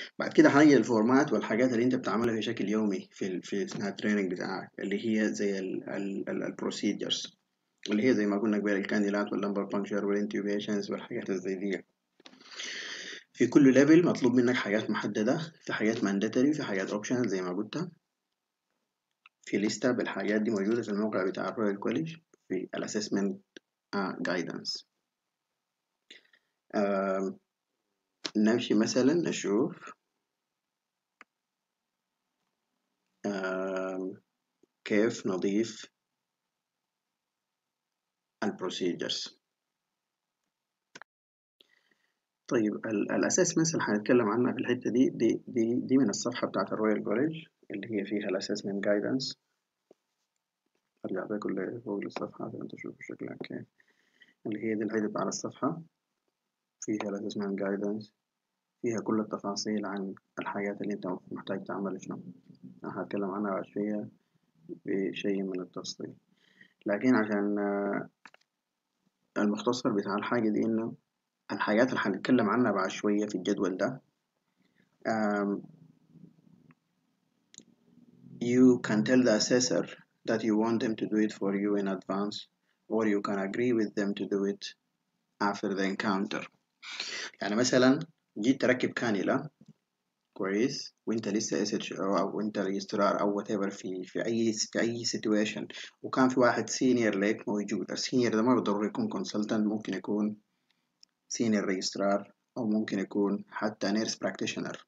بعد كده هنيجي الفورمات والحاجات اللي انت بتعملها بشكل يومي في ال في اثناء التريننج بتاعك اللي هي زي البروسيجرز اللي هي زي ما قلنا قبل الكانديلات واللمبر بانكشر والانتيوبيشنز والحاجات زي دي في كل ليفل مطلوب منك حاجات محددة في حاجات مانداتوري وفي حاجات اوبشنال زي ما قلت في لستة بالحاجات دي موجودة في الموقع بتاع الرويال كوليج في الاسسمنت جايدنس نمشي مثلا نشوف آم، كيف نضيف البروسيجرز طيب الاسسمنتس اللي هنتكلم عنها في الحته دي دي دي, دي من الصفحه بتاعت الرويال كوليج اللي هي فيها الاسسمنت جايدنس ارجع بيكم لفوق الصفحه عشان تشوفوا شكلها كيف اللي هي دي الحته على الصفحه فيها الاسسمنت جايدنس فيها كل التفاصيل عن الحاجات اللي انت محتاج تعمل شنو انا هتكلم عنها بعد شويه بشيء من التفصيل لكن عشان آه، المختصر بتاع الحاجه دي انه الحاجات اللي هنتكلم عنها بعد شويه في الجدول ده um, you can tell the assessor that you want them to do it for you in advance or you can agree with them to do it after the encounter يعني مثلا جيت تركب كانيلا كويس وانت لسه اس اتش او او انت ريجسترار او وات ايفر في في اي في اي سيتويشن وكان في واحد سينيور ليك موجود السينيور ده ما بالضروري يكون كونسلتنت ممكن يكون سينيور ريجسترار او ممكن يكون حتى نيرس براكتيشنر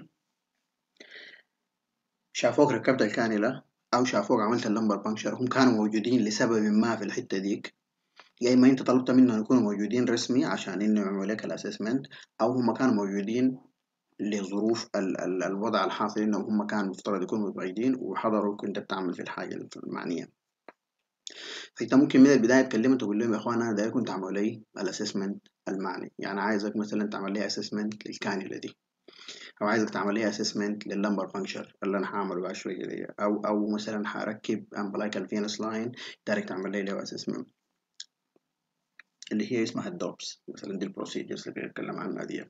شافوك ركبت الكانيلا او شافوك عملت اللمبر بانكشر هم كانوا موجودين لسبب ما في الحته ديك يا اما انت طلبت منهم يكونوا موجودين رسمي عشان انه يعملوا لك الاسسمنت او هم كانوا موجودين لظروف ال ال الوضع الحاصل انهم هم كانوا مفترض يكونوا متواجدين وحضروا كنت بتعمل في الحاجه المعنيه فانت ممكن من البدايه تكلمهم تقول لهم يا اخوان انا داير كنت اعمل لي الاسسمنت المعني يعني عايزك مثلا تعمل لي اسسمنت للكانيولا دي او عايزك تعمل لي اسسمنت لللمبر بانكشر اللي انا هعمله بعد شويه دي او او مثلا هركب امبلايكال فينس لاين دايركت تعمل لي له اسسمنت اللي هي اسمها الدوبس مثلا دي البروسيجرز اللي بنتكلم عنها دي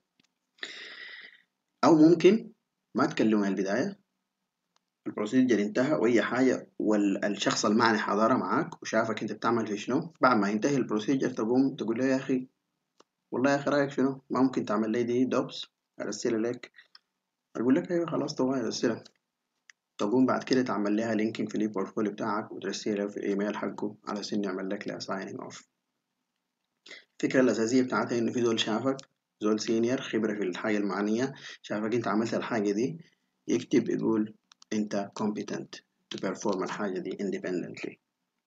او ممكن ما تكلمه من البدايه البروسيجر انتهى واي حاجه والشخص المعني حضرها معاك وشافك انت بتعمل في شنو بعد ما ينتهي البروسيجر تقوم تقول له يا اخي والله يا اخي رايك شنو ما ممكن تعمل لي دي دوبس ارسلها لك اقول لك ايوه خلاص طبعا ارسلها تقوم بعد كده تعمل لها لينكينج في البورتفوليو بتاعك وترسلها في الايميل حقه على سن يعمل لك لها سايننج اوف الفكره الاساسيه بتاعتها انه في زول شافك زول سينيور خبره في الحاجه المعنيه شافك انت عملت الحاجه دي يكتب يقول انت competent to perform الحاجة دي independently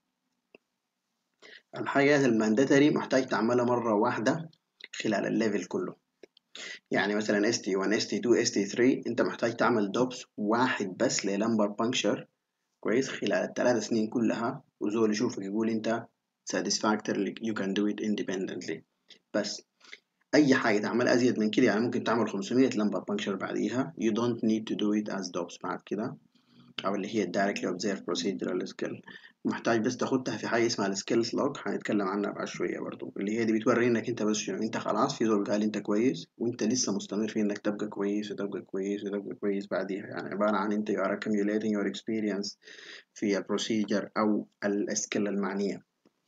الحاجات المانداتري محتاج تعملها مرة واحدة خلال الليفل كله يعني مثلا ST1 ST2 ST3 انت محتاج تعمل دوبس واحد بس للمبر بانكشر كويس خلال الثلاث سنين كلها وزول يشوفك يقول انت satisfactory you can do it independently بس اي حاجه تعمل ازيد من كده يعني ممكن تعمل 500 لمبر بانكشر بعديها you don't need to do it as dops بعد كده او اللي هي directly observed procedural skill محتاج بس تاخدها في حاجه اسمها السكيلز لوج هنتكلم عنها بعد شويه برضو اللي هي دي بتوري انك انت بس شنو انت خلاص في زول قال انت كويس وانت لسه مستمر في انك تبقى كويس وتبقى كويس وتبقى كويس بعديها يعني عباره عن انت you are accumulating your experience في البروسيجر او السكيل المعنيه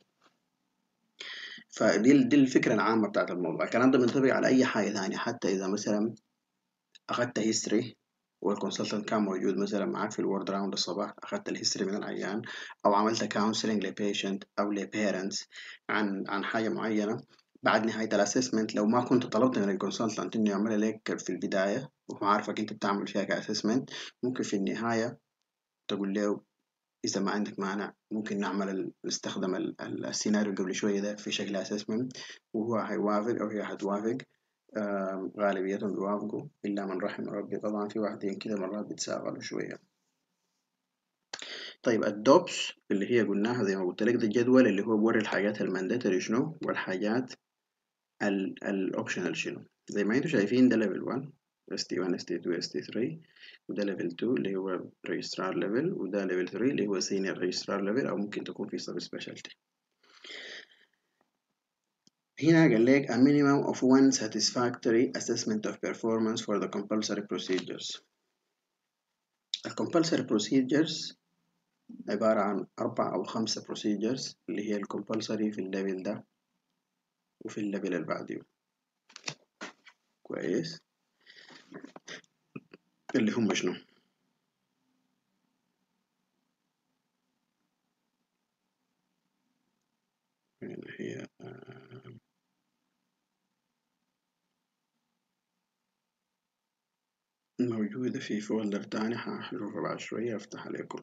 فدي دي الفكره العامه بتاعت الموضوع الكلام ده بينطبق على اي حاجه ثانيه حتى اذا مثلا اخدت هيستوري والكونسلتنت كان موجود مثلا معاك في الورد راوند الصباح اخدت الهيستوري من العيان او عملت كونسلنج لبيشنت او لبيرنتس عن عن حاجه معينه بعد نهايه الاسسمنت لو ما كنت طلبت من الكونسلتنت انه يعملها لك في البدايه وهو عارفك انت بتعمل فيها كاسسمنت ممكن في النهايه تقول له إذا ما عندك مانع ممكن نعمل نستخدم السيناريو قبل شوية ده في شكل أسسمنت وهو هيوافق أو هي هتوافق غالبيتهم بيوافقوا إلا من رحم ربي طبعا في واحدين كده مرات بيتساغلوا شوية طيب الدوبس اللي هي قلناها زي ما قلت لك ده الجدول اللي هو بوري الحاجات المانداتوري شنو والحاجات الاوبشنال شنو زي ما انتم شايفين ده ليفل 1 ST1 ST2 ST3 وده ليفل 2 اللي هو ريجسترار ليفل وده ليفل 3 اللي هو سينيور ريجسترار ليفل او ممكن تكون في سب سبيشالتي هنا قال لك a minimum of one satisfactory assessment of performance for the compulsory procedures ال compulsory procedures عبارة عن أربع أو خمسة procedures اللي هي ال compulsory في الليفل ده وفي الليفل اللي بعديه كويس اللي هم شنو اللي هي آه، موجودة في فولدر تاني هشوفها بعد شوية أفتح عليكم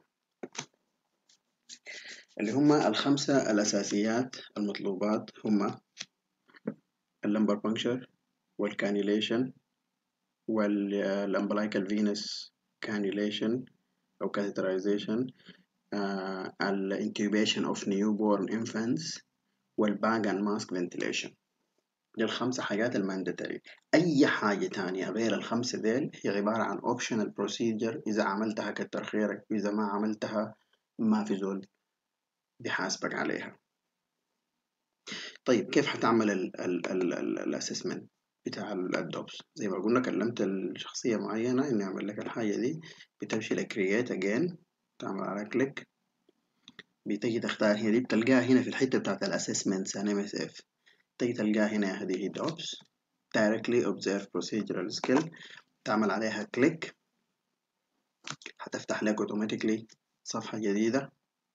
اللي هم الخمسة الأساسيات المطلوبات هم اللمبر بانكشر والكانيليشن والامبلايكال فينس كانيليشن أو catheterization uh, الانتوبيشن اوف newborn infants والباج اند ماسك ventilation دي الخمسة حاجات المانداتري أي حاجة تانية غير الخمسة ديل هي عبارة عن optional procedure إذا عملتها كتر خيرك وإذا ما عملتها ما في زول بيحاسبك عليها طيب كيف هتعمل الاسسمنت بتاع الدوبس زي ما قلنا كلمت الشخصية معينة إنه يعمل لك الحاجة دي بتمشي ل create again تعمل على كليك بتجي تختار هنا دي بتلقاها هنا في الحتة بتاعت الاسسمنت عن MSF تجي تلقاها هنا هذه دوبس directly observe procedural skill تعمل عليها كليك هتفتح لك اوتوماتيكلي صفحة جديدة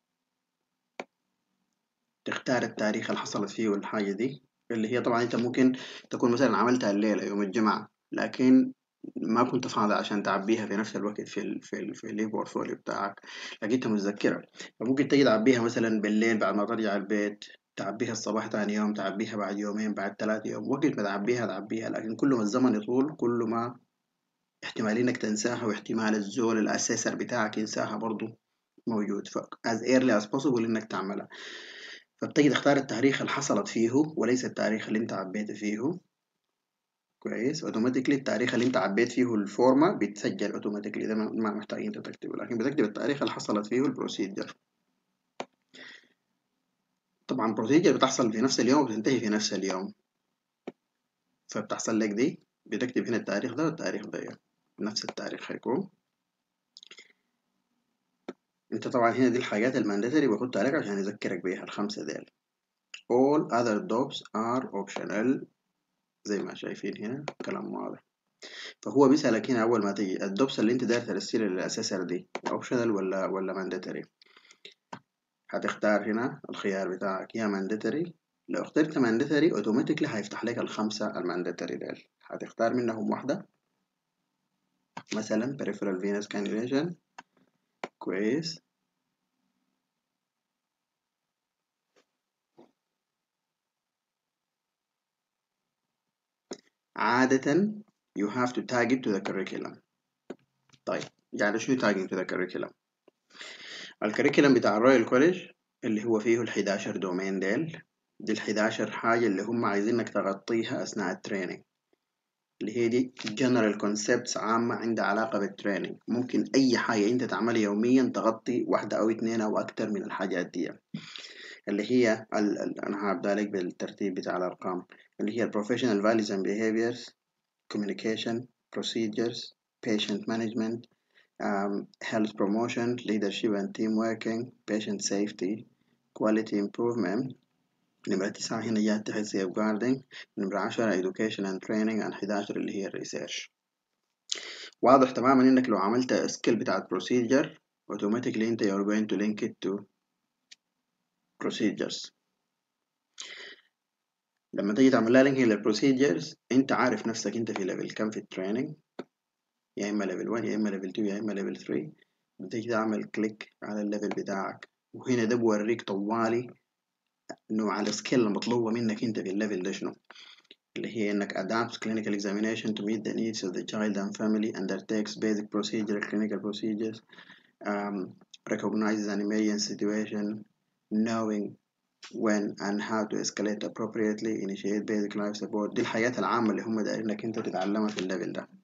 تختار التاريخ اللي حصلت فيه الحاجة دي اللي هي طبعا انت ممكن تكون مثلا عملتها الليلة يوم الجمعة لكن ما كنت فاضي عشان تعبيها في نفس الوقت في ال في ال في البورتفوليو بتاعك لقيتها متذكرة فممكن تجي تعبيها مثلا بالليل بعد ما ترجع البيت تعبيها الصباح تاني يوم تعبيها بعد يومين بعد ثلاثة يوم وقت ما تعبيها تعبيها لكن كل ما الزمن يطول كل ما احتمال انك تنساها واحتمال الزول الاسيسر بتاعك ينساها برضو موجود ف as early as possible انك تعملها فبتجي تختار التاريخ اللي حصلت فيه وليس التاريخ اللي انت عبيت فيه كويس اوتوماتيكلي التاريخ اللي انت عبيت فيه الفورمه بيتسجل اوتوماتيكلي ده ما محتاج انت تكتبه لكن بتكتب التاريخ اللي حصلت فيه البروسيجر طبعا البروسيجر بتحصل في نفس اليوم وبتنتهي في نفس اليوم فبتحصل لك دي بتكتب هنا التاريخ ده والتاريخ ده نفس التاريخ هيكون انت طبعا هنا دي الحاجات المانداتري بحط عليك عشان يذكرك بيها الخمسة ديل all other jobs are optional زي ما شايفين هنا كلام واضح فهو بيسألك هنا أول ما تيجي الدوبس اللي أنت داير ترسلها للأساسر دي اوبشنال ولا ولا مانداتري هتختار هنا الخيار بتاعك يا مانداتري لو اخترت مانداتري اوتوماتيكلي هيفتح لك الخمسة المانداتري ديل هتختار منهم واحدة مثلا peripheral venous cannulation كويس عادة you have to tag it to the curriculum طيب يعني شنو tagging to the curriculum الكريكولم بتاع الرويال كوليج اللي هو فيه ال 11 دومين ديل دي ال 11 حاجة اللي هم عايزينك تغطيها أثناء التريننج اللي هي دي general concepts عامة عندها علاقة بالتريننج ممكن أي حاجة أنت تعملها يوميا تغطي واحدة أو اتنين أو أكتر من الحاجات دي اللي هي ال ال أنا هبدأ لك بالترتيب بتاع الأرقام اللي هي professional values and behaviors communication procedures patient management um, health promotion leadership and team working patient safety quality improvement نمرة تسعة هنا جات تحت safeguarding نمرة عشرة education and training and 11 اللي هي الريسيرش واضح تماما انك لو عملت سكيل بتاعت procedure automatically انت you're going to link it to procedures لما تيجي تعمل لها لينك للبروسيجرز انت عارف نفسك انت في ليفل كم في التريننج يا اما ليفل 1 يا اما ليفل 2 يا اما ليفل 3 بتيجي تعمل كليك على الليفل بتاعك وهنا ده بوريك طوالي نوع السكيل المطلوبة منك انت في الليفل ده شنو اللي هي انك adapts clinical examination to meet the needs of the child and family undertakes basic procedure clinical procedures um, recognizes an emergency situation knowing when and how to escalate appropriately initiate basic life support دي الحاجات العامة اللي هم دايرين انك انت تتعلمها في الليفل ده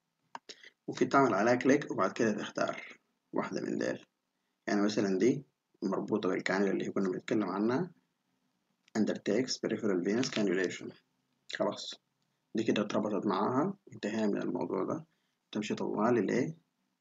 ممكن تعمل عليها كليك وبعد كده تختار واحدة من ديل يعني مثلا دي مربوطة بالكانيولا اللي كنا بنتكلم عنها undertakes peripheral venous cannulation خلاص دي كده اتربطت معاها انتهينا من الموضوع ده تمشي طوالي ليه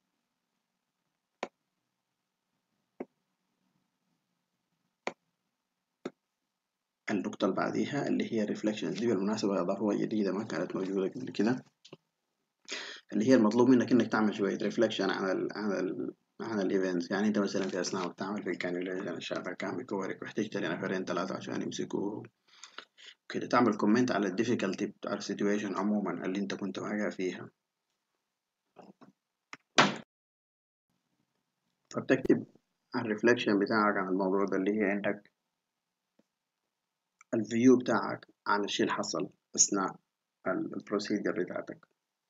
النقطة اللي بعديها اللي هي reflections دي بالمناسبة إضافة جديدة ما كانت موجودة قبل كده اللي هي المطلوب منك إنك تعمل شوية reflection على ال على ال على الايفنتس يعني انت مثلا في اثناء ما بتعمل في الكانيوليشن الشافع كان بيكورك واحتجت لنفرين ثلاثة عشان يمسكوه كده تعمل كومنت على الديفيكالتي بتاع السيتويشن عموما اللي انت كنت واقع فيها فبتكتب الريفلكشن بتاعك عن الموضوع ده اللي هي انك الفيو بتاعك عن الشيء اللي حصل اثناء البروسيجر بتاعتك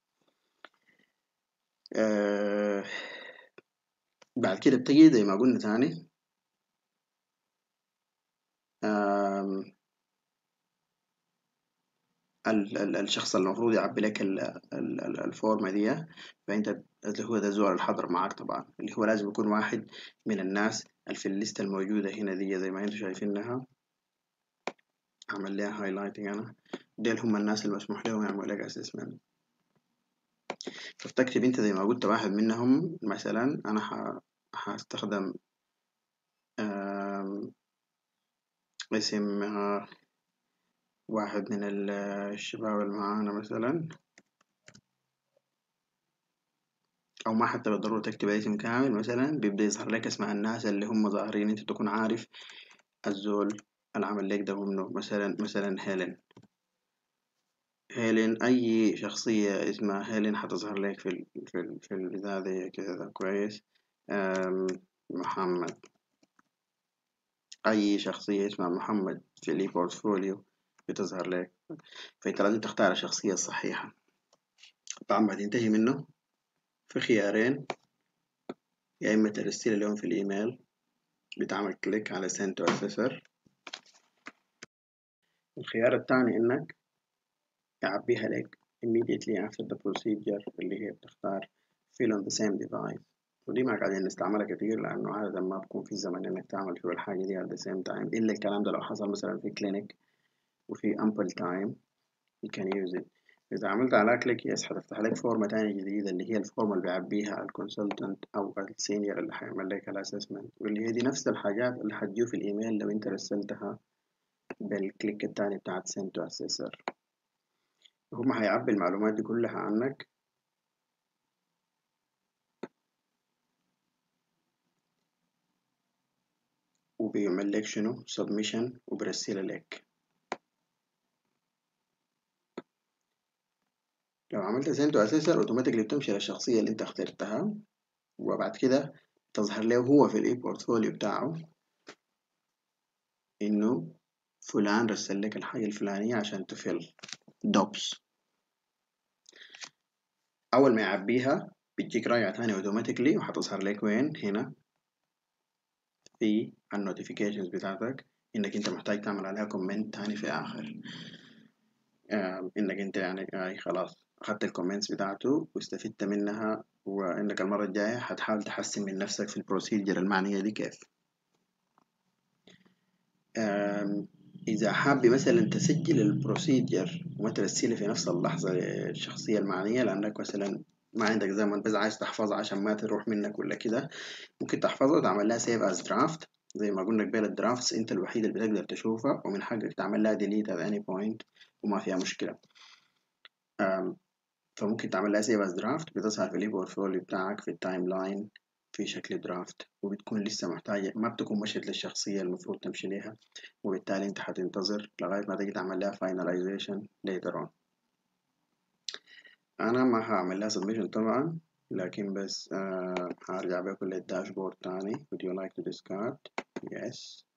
آه بعد كده بتجي زي ما قلنا تاني ال ال الشخص اللي المفروض يعبي لك ال ال الفورمة دي فأنت اللي هو ده الزول الحضر معاك طبعا اللي هو لازم يكون واحد من الناس اللي في الليستة الموجودة هنا دي زي ما انتم شايفينها أعمل لها هايلايتنج أنا ديل هم الناس المسموح لهم يعملوا لك اسسمنت فبتكتب انت زي ما قلت واحد منهم مثلا أنا هستخدم اسم واحد من الشباب اللي معانا مثلا أو ما حتى بالضرورة تكتب اسم كامل مثلا بيبدأ يظهر لك اسماء الناس اللي هم ظاهرين انت تكون عارف الزول العمل لك ده منه مثلا مثلا هيلين هيلين أي شخصية اسمها هيلين حتظهر لك في ال في ال في البتاع دي كده كويس محمد أي شخصية اسمها محمد في الإي بورتفوليو بتظهر لك فأنت لازم تختار الشخصية الصحيحة طبعا بعد ينتهي منه في خيارين يا إما ترسل لهم في الإيميل بتعمل كليك على send to assessor الخيار الثاني إنك يعبيها لك immediately after the procedure اللي هي بتختار fill on the same device ودي ما قاعدين نستعملها كتير لأنه عادة ما بكون في زمن إنك تعمل فيه الحاجة دي at the same time إلا الكلام ده لو حصل مثلا في كلينيك وفي ample time you can use it إذا عملت على كليك يس حتفتح لك فورمة تانية جديدة اللي هي الفورمة اللي بيعبيها الكونسلتنت أو السينيور اللي حيعمل لك الأسسمنت واللي هي دي نفس الحاجات اللي حتجو في الإيميل لو أنت رسلتها بالكليك التاني بتاعت send to assessor هم هيعبي المعلومات دي كلها عنك وبيعمل لك شنو submission وبرسلها لك لو عملت send to assessor اوتوماتيكلي بتمشي للشخصية اللي انت اخترتها وبعد كده تظهر له هو في الاي بورتفوليو بتاعه انه فلان رسل لك الحاجة الفلانية عشان تفل دوبس أول ما يعبيها بتجيك راجعة تاني اوتوماتيكلي وحتظهر لك وين هنا في النوتيفيكيشنز بتاعتك انك انت محتاج تعمل عليها كومنت تاني في اخر آه انك انت يعني آه خلاص اخدت الكومنتس بتاعته واستفدت منها وانك المرة الجاية هتحاول تحسن من نفسك في البروسيجر المعنية دي كيف إذا حابة مثلا تسجل البروسيجر وما ترسلها في نفس اللحظة للشخصية المعنية لأنك مثلا ما عندك زمن بس عايز تحفظها عشان ما تروح منك ولا كده ممكن تحفظها وتعمل لها سيف از درافت زي ما قلنا قبل الدرافتس انت الوحيد اللي بتقدر تشوفها ومن حقك تعمل لها ديليت at any point وما فيها مشكلة فممكن تعمل لها سيف از درافت بتظهر في البورتفوليو بتاعك في التايم لاين في شكل درافت وبتكون لسه محتاجة ما بتكون مشت للشخصية المفروض تمشي ليها وبالتالي انت حتنتظر لغاية ما تيجي تعمل لها finalization later on أنا ما هعمل لها submission طبعا لكن بس آه هرجع بكل الداشبورد تاني would you like to discard yes